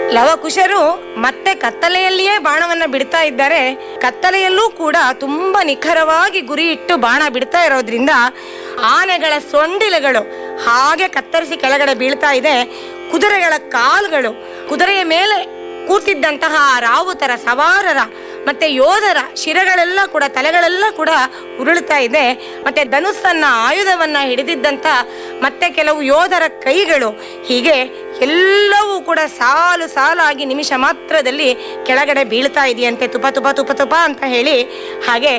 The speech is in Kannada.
ಲವಕುಶರು ಮತ್ತೆ ಕತ್ತಲೆಯಲ್ಲಿಯೇ ಬಾಣವನ್ನ ಬಿಡ್ತಾ ಇದ್ದಾರೆ ಕತ್ತಲೆಯಲ್ಲೂ ಕೂಡ ತುಂಬಾ ನಿಖರವಾಗಿ ಗುರಿ ಇಟ್ಟು ಬಾಣ ಬಿಡ್ತಾ ಇರೋದ್ರಿಂದ ಆನೆಗಳ ಸೊಂಡಿಲುಗಳು ಹಾಗೆ ಕತ್ತರಿಸಿ ಕೆಳಗಡೆ ಬೀಳ್ತಾ ಇದೆ ಕುದುರೆಗಳ ಕಾಲುಗಳು ಕುದುರೆಯ ಮೇಲೆ ಕೂತಿದ್ದಂತಹ ರಾವುತರ ಸವಾರರ ಮತ್ತೆ ಯೋಧರ ಶಿರಗಳೆಲ್ಲ ಕೂಡ ತಲೆಗಳೆಲ್ಲ ಕೂಡ ಉರುಳ್ತಾ ಇದೆ ಮತ್ತೆ ಧನುಸ್ಸನ್ನ ಆಯುಧವನ್ನ ಹಿಡಿದಿದ್ದಂತ ಮತ್ತೆ ಕೆಲವು ಯೋಧರ ಕೈಗಳು ಹೀಗೆ ಎಲ್ಲವೂ ಕೂಡ ಸಾಲು ಸಾಲಾಗಿ ನಿಮಿಷ ಮಾತ್ರದಲ್ಲಿ ಕೆಳಗಡೆ ಬೀಳ್ತಾ ಇದೆಯಂತೆ ತುಪ ತುಪ ತುಪ ತುಪ ಅಂತ ಹೇಳಿ ಹಾಗೆ